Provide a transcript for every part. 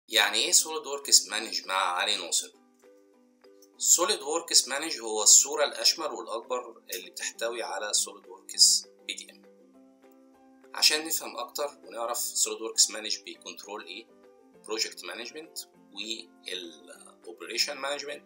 يعني ايه سوليد وركس مانج مع علي ناصر سوليد وركس مانج هو الصورة الأشمل والأكبر اللي بتحتوي على سوليد وركس بي دي ام عشان نفهم أكتر ونعرف سوليد وركس مانج بيكنترول ايه بروجكت مانجمنت والاوبريشن مانجمنت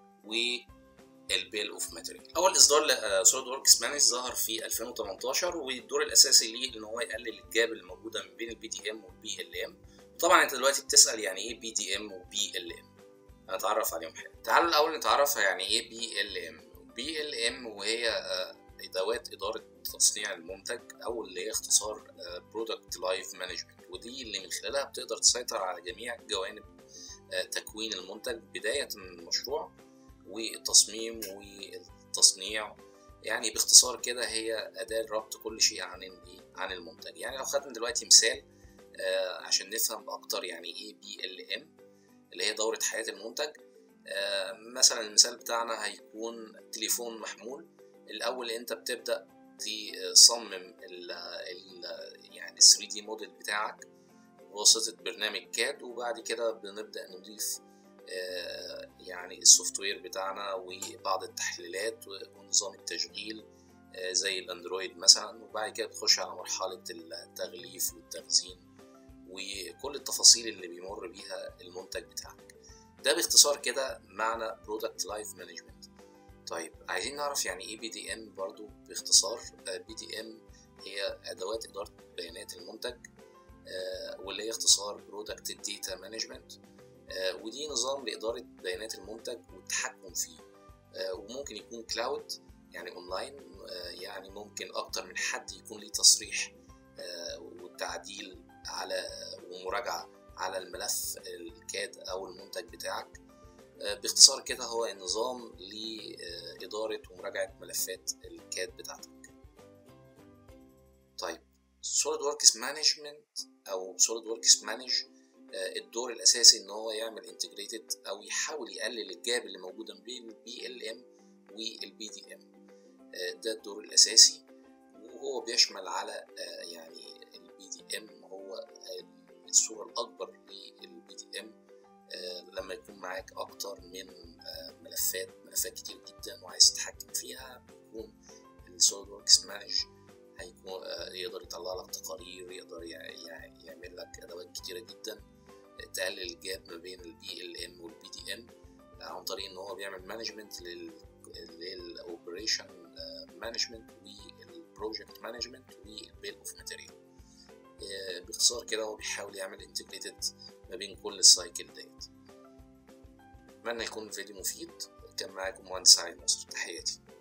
والبيل اوف ماتيريال اول اصدار لسوليد وركس مانج ظهر في 2018 والدور الاساسي ليه ان هو يقلل الجاب اللي موجوده ما بين البي دي ام والبي ال ام طبعا انت دلوقتي بتسال يعني ايه بي دي ام وبي ال ام هنتعرف عليهم حاجه تعالوا الاول نتعرف يعني ايه بي ال ام بي ال ام وهي ادوات اداره تصنيع المنتج او اللي هي اختصار برودكت لايف مانجمنت ودي اللي من خلالها بتقدر تسيطر على جميع جوانب تكوين المنتج بدايه من المشروع والتصميم والتصنيع يعني باختصار كده هي اداه لربط كل شيء عن عن المنتج يعني لو خدنا دلوقتي مثال آه عشان نفهم اكتر يعني ايه بي ال ام اللي هي دورة حياة المنتج آه مثلا المثال بتاعنا هيكون تليفون محمول الاول انت بتبدأ تصمم ال ال يعني 3 دي موديل بتاعك بواسطة برنامج كاد وبعد كده بنبدأ نضيف آه يعني السوفت وير بتاعنا وبعض التحليلات ونظام التشغيل زي الاندرويد مثلا وبعد كده بتخش على مرحلة التغليف والتخزين وكل التفاصيل اللي بيمر بيها المنتج بتاعك ده باختصار كده معنى برودكت لايف مانجمنت طيب عايزين نعرف يعني ايه بي دي ام برضو باختصار بي دي ام هي ادوات اداره بيانات المنتج واللي هي اختصار برودكت داتا مانجمنت ودي نظام لاداره بيانات المنتج والتحكم فيه وممكن يكون كلاود يعني اونلاين يعني ممكن اكتر من حد يكون ليه تصريح والتعديل على ومراجعة على الملف الكاد أو المنتج بتاعك باختصار كده هو نظام لإدارة ومراجعة ملفات الكاد بتاعتك طيب سوليد وركس مانجمنت أو سوليد وركس مانج الدور الأساسي إن هو يعمل انتجريتد أو يحاول يقلل الجاب اللي موجودة بين البي ال ام والبي دي ام ده الدور الأساسي وهو بيشمل على يعني البي دي ام هو الصورة الأكبر للبي دي ام لما يكون معاك أكتر من ملفات ملفات كتير جدا وعايز تتحكم فيها بيكون السوليد وركس مانج هيكون يقدر يطلع لك تقارير يقدر يعمل لك أدوات كتيرة جدا تقلل الجاب ما بين البي ال ام والبي دي ام عن طريق إن هو بيعمل مانجمنت للأوبريشن مانجمنت والبروجكت مانجمنت والبيل اوف ماتيريال باختصار كده هو بيحاول يعمل انتجريتد ما بين كل السايكل ديت اتمنى يكون الفيديو مفيد كان معاكم مهندس علي ناصر تحياتي